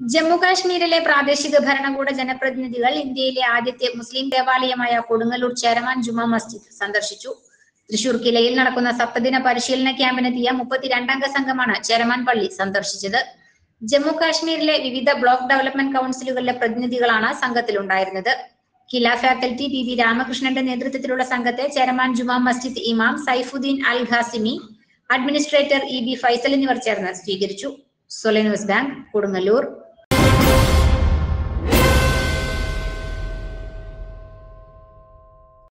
ജമ്മു കാശ്മീരിലെ പ്രാദേശിക ഭരണകൂട ജനപ്രതിനിധികൾ ഇന്ത്യയിലെ ആദ്യത്തെ മുസ്ലിം ദേവാലയമായ കൊടുങ്ങല്ലൂർ ചേരമാൻ ജുമാ മസ്ജിദ് സന്ദർശിച്ചു തൃശൂർ കിലയിൽ നടക്കുന്ന സപ്തദിന പരിശീലന ക്യാമ്പിനെത്തിയ മുപ്പത്തിരണ്ടംഗ സംഘമാണ് ചേരമാൻ പള്ളി സന്ദർശിച്ചത് ജമ്മു കാശ്മീരിലെ വിവിധ ബ്ലോക്ക് ഡെവലപ്മെന്റ് കൗൺസിലുകളിലെ പ്രതിനിധികളാണ് സംഘത്തിലുണ്ടായിരുന്നത് കില ഫാക്കൽറ്റി പി വി രാമകൃഷ്ണന്റെ നേതൃത്വത്തിലുള്ള സംഘത്തെ ചേരമാൻ ജുമാ മസ്ജിദ് ഇമാം Saifuddin Al Qasimi administrator E B Faisal എന്നിവർ ചേർന്ന് സ്വീകരിച്ചു സൊലെ ന്യൂസ് ബാങ്ക് കൊടുങ്ങല്ലൂർ